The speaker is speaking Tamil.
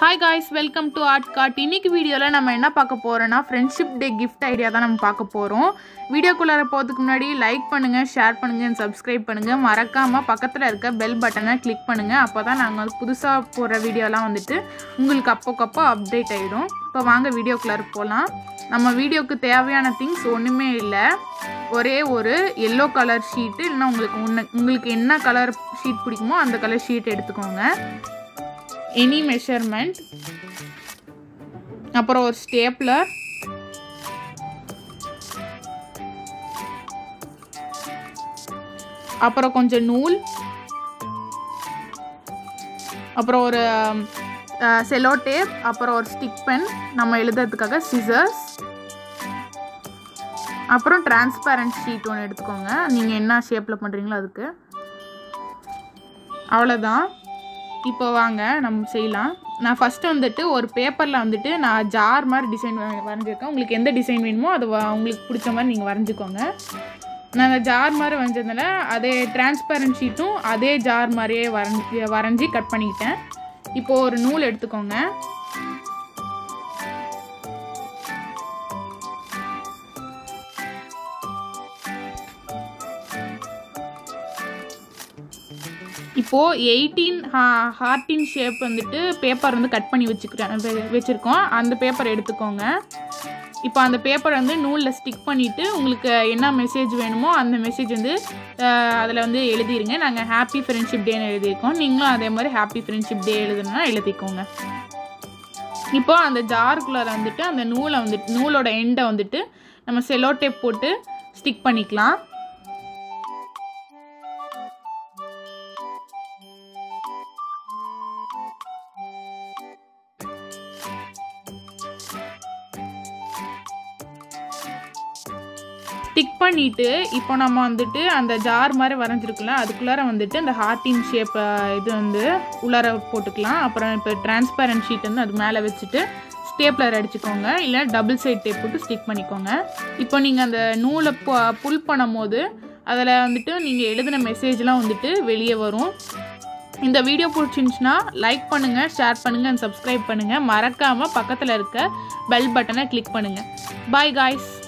hi guys welcome to Art Cart இன்னைக்கு வீடியோவில் நம்ம என்ன பார்க்க போகிறோன்னா ஃப்ரெண்ட்ஷிப் டே கிஃப்ட் ஐடியா தான் நம்ம பார்க்க போகிறோம் வீடியோக்குள்ளார போகிறதுக்கு முன்னாடி லைக் பண்ணுங்கள் ஷேர் பண்ணுங்கள் சப்ஸ்கிரைப் பண்ணுங்கள் மறக்காமல் பக்கத்தில் இருக்க பெல் பட்டனை கிளிக் பண்ணுங்கள் அப்போ தான் நாங்கள் புதுசாக போடுற வீடியோலாம் வந்துட்டு உங்களுக்கு அப்போக்கப்போ அப்டேட் ஆகிடும் இப்போ வாங்க வீடியோக்குள்ளார போகலாம் நம்ம வீடியோக்கு தேவையான திங்ஸ் ஒன்றுமே இல்லை ஒரே ஒரு எல்லோ கலர் ஷீட்டு இல்லைன்னா உங்களுக்கு ஒன்று உங்களுக்கு என்ன கலர் ஷீட் பிடிக்குமோ அந்த கலர் ஷீட் எடுத்துக்கோங்க எனி மெஷர்மெண்ட் அப்புறம் ஒரு ஸ்டேப்லர் அப்புறம் கொஞ்சம் நூல் அப்புறம் ஒரு செலோ டேப் அப்புறம் ஒரு ஸ்டிக் பென் நம்ம எழுதுறதுக்காக சிசர்ஸ் அப்புறம் டிரான்ஸ்பேரண்ட் ஷீட் ஒன்று எடுத்துக்கோங்க நீங்கள் என்ன ஷேப்பில் பண்ணுறீங்களோ அதுக்கு அவ்வளோதான் இப்போ வாங்க நம்ம செய்யலாம் நான் ஃபஸ்ட்டு வந்துட்டு ஒரு பேப்பரில் வந்துட்டு நான் ஜார் மாதிரி டிசைன் வரைஞ்சிருக்கேன் உங்களுக்கு எந்த டிசைன் வேணுமோ அது வ- உங்களுக்கு பிடிச்ச மாதிரி நீங்கள் வரைஞ்சிக்கோங்க நான் அந்த ஜார் மாதிரி வரைஞ்சதுனால அதே டிரான்ஸ்பரண்ட் ஷீட்டும் அதே ஜார் மாதிரியே வரைஞ்சி வரைஞ்சி கட் பண்ணிக்கிட்டேன் இப்போது ஒரு நூல் எடுத்துக்கோங்க இப்போது எயிட்டீன் ஹார்ட்டின் ஷேப் வந்துட்டு பேப்பர் வந்து கட் பண்ணி வச்சுக்கிறேன் வெ- வச்சுருக்கோம் அந்த பேப்பர் எடுத்துக்கோங்க இப்போ அந்த பேப்பரை வந்து நூலில் ஸ்டிக் பண்ணிவிட்டு உங்களுக்கு என்ன மெசேஜ் வேணுமோ அந்த மெசேஜ் வந்து அதில் வந்து எழுதிருங்க நாங்கள் ஹாப்பி ஃப்ரெண்ட்ஷிப் டேன்னு எழுதியிருக்கோம் நீங்களும் அதே மாதிரி ஹாப்பி ஃப்ரெண்ட்ஷிப் டே எழுதணும்னா எழுதிக்கோங்க இப்போ அந்த ஜாருக்குள்ளார வந்துட்டு அந்த நூலை வந்துட்டு நூலோட எண்டை வந்துட்டு நம்ம செலோ டேப் போட்டு ஸ்டிக் பண்ணிக்கலாம் ஸ்டிக் பண்ணிட்டு இப்போ நம்ம வந்துட்டு அந்த ஜார் மாதிரி வரைஞ்சிருக்குல்ல அதுக்குள்ளார வந்துட்டு அந்த ஹார்ட்டின் ஷேப் இது வந்து உள்ளார போட்டுக்கலாம் அப்புறம் இப்போ டிரான்ஸ்பேரண்ட் ஷீட் வந்து அது மேலே வச்சுட்டு ஸ்டேப்லர் அடிச்சுக்கோங்க இல்லை டபுள் சைட் டேப் போட்டு ஸ்டிக் பண்ணிக்கோங்க இப்போ நீங்கள் அந்த நூலை புல் பண்ணும் போது அதில் வந்துட்டு நீங்கள் எழுதின மெசேஜ்லாம் வந்துட்டு வெளியே வரும் இந்த வீடியோ பிடிச்சிருந்துச்சுன்னா லைக் பண்ணுங்கள் ஷேர் பண்ணுங்கள் அண்ட் சப்ஸ்கிரைப் பண்ணுங்கள் மறக்காமல் பக்கத்தில் இருக்க பெல் பட்டனை கிளிக் பண்ணுங்கள் பாய் காய்ஸ்